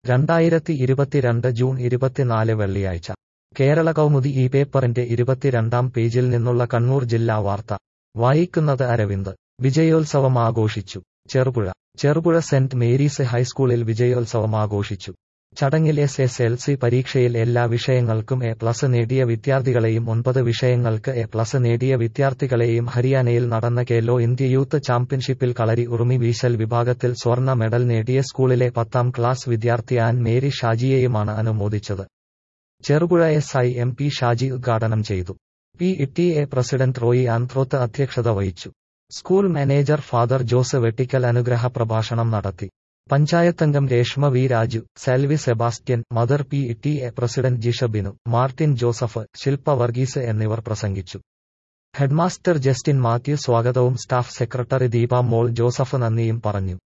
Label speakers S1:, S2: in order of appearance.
S1: രണ്ടായിരത്തി ഇരുപത്തിരണ്ട് ജൂൺ ഇരുപത്തിനാല് വെള്ളിയാഴ്ച കേരള കൗമുദി ഈ പേപ്പറിന്റെ ഇരുപത്തിരണ്ടാം പേജിൽ നിന്നുള്ള കണ്ണൂർ ജില്ലാ വാർത്ത വായിക്കുന്നത് അരവിന്ദ് വിജയോത്സവം ആഘോഷിച്ചു ചെറുപുഴ ചെറുപുഴ സെന്റ് മേരീസ് ഹൈസ്കൂളിൽ വിജയോത്സവം ആഘോഷിച്ചു ചടങ്ങിൽ എസ് എസ് എൽ സി പരീക്ഷയിൽ എല്ലാ വിഷയങ്ങൾക്കും എ പ്ലസ് നേടിയ വിദ്യാർത്ഥികളെയും ഒൻപത് വിഷയങ്ങൾക്ക് എ പ്ലസ് നേടിയ വിദ്യാർത്ഥികളെയും ഹരിയാനയിൽ നടന്ന കേലോ ഇന്ത്യ യൂത്ത് ചാമ്പ്യൻഷിപ്പിൽ കളരി ഉറുമി വീശൽ വിഭാഗത്തിൽ സ്വർണ്ണ മെഡൽ നേടിയ സ്കൂളിലെ പത്താം ക്ലാസ് വിദ്യാർത്ഥി ആൻ മേരി ഷാജിയെയുമാണ് അനുമോദിച്ചത് Cherupuzha S I M P Shaji ഉദ്ഘാടനം ചെയ്തു P T A president Roy Anthroth അധ്യക്ഷത വഹിച്ചു school manager father Jose Vettickal അനുഗ്രഹ പ്രഭാഷണം നടത്തി പഞ്ചായത്തംഗം Reshma V Raju Selvi Sebastian mother P T A president Jisha Binu Martin Joseph Shilpa Varghese എന്നിവർ പ്രസംഗിച്ചു ഹെഡ്മാസ്റ്റർ ജസ്റ്റിൻ മാത്യു സ്വാഗതവും staff secretary Deepa Mol Joseph നന്ദിയും പറഞ്ഞു